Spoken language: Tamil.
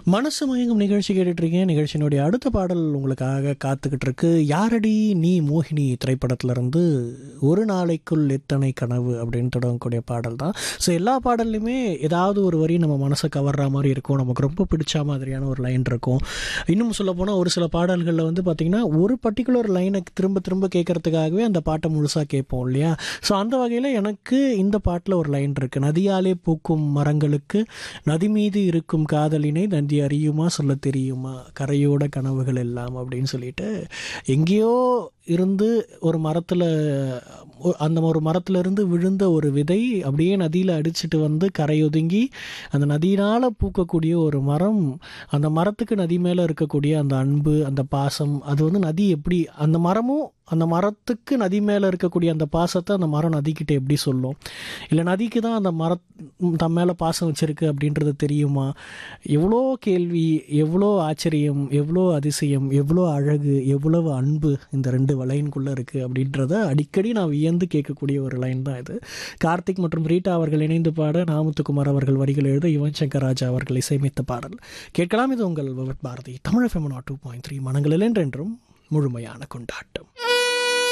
மனசு மயங்கும் நிகழ்ச்சி கேட்டுட்டு இருக்கேன் நிகழ்ச்சியினுடைய அடுத்த பாடல் உங்களுக்காக காத்துக்கிட்டு இருக்கு யாரடி நீ மோகினி திரைப்படத்துல இருந்து ஒரு நாளைக்குள் எத்தனை கனவு அப்படின்னு தொடங்கக்கூடிய பாடல் தான் ஸோ எல்லா பாடல்லையுமே ஏதாவது ஒரு வரி நம்ம மனசை கவர்ற மாதிரி இருக்கும் நமக்கு ரொம்ப பிடிச்ச மாதிரியான ஒரு லைன் இருக்கும் இன்னும் சொல்ல போனால் ஒரு சில பாடல்களில் வந்து பார்த்திங்கன்னா ஒரு பர்டிகுலர் லைனை திரும்ப திரும்ப கேட்கறதுக்காகவே அந்த பாட்டை முழுசாக கேட்போம் இல்லையா ஸோ அந்த வகையில் எனக்கு இந்த பாட்டில் ஒரு லைன் இருக்குது நதியாலே பூக்கும் மரங்களுக்கு நதி மீது இருக்கும் காதலினை நந்தி அறியுமா சொல்ல தெரியுமா கரையோட கனவுகள் எல்லாம் அப்படின்னு சொல்லிட்டு எங்கேயோ இருந்து ஒரு மரத்தில் அந்த ஒரு மரத்துல இருந்து விழுந்த ஒரு விதை அப்படியே நதியில் அடிச்சிட்டு வந்து கரையொதுங்கி அந்த நதியினால் பூக்கக்கூடிய ஒரு மரம் அந்த மரத்துக்கு நதி மேலே இருக்கக்கூடிய அந்த அன்பு அந்த பாசம் அது வந்து நதி எப்படி அந்த மரமும் அந்த மரத்துக்கு நதி மேலே இருக்கக்கூடிய அந்த பாசத்தை அந்த மரம் நதிக்கிட்ட எப்படி சொல்லும் இல்லை நதிக்கு தான் அந்த மர தம் மேலே பாசம் வச்சிருக்கு அப்படின்றது தெரியுமா எவ்வளோ கேள்வி எவ்வளோ ஆச்சரியம் எவ்வளோ அதிசயம் எவ்வளோ அழகு எவ்வளவு அன்பு இந்த ரெண்டு லைனுக்குள்ளே இருக்குது அப்படின்றத அடிக்கடி நான் வியந்து கேட்கக்கூடிய ஒரு லைன் தான் இது கார்த்திக் மற்றும் ரீட்டா அவர்கள் இணைந்து பாட நாமுத்துக்குமார் அவர்கள் வரிகள் எழுத யுவன் சங்கர் ராஜா அவர்கள் இசையமைத்த பாடல் கேட்கலாம் இது உங்கள் விவத் பாரதி தமிழ் ஃபெமனா டூ பாயிண்ட் த்ரீ மனங்களில் என்றென்றும் முழுமையான கொண்டாட்டம்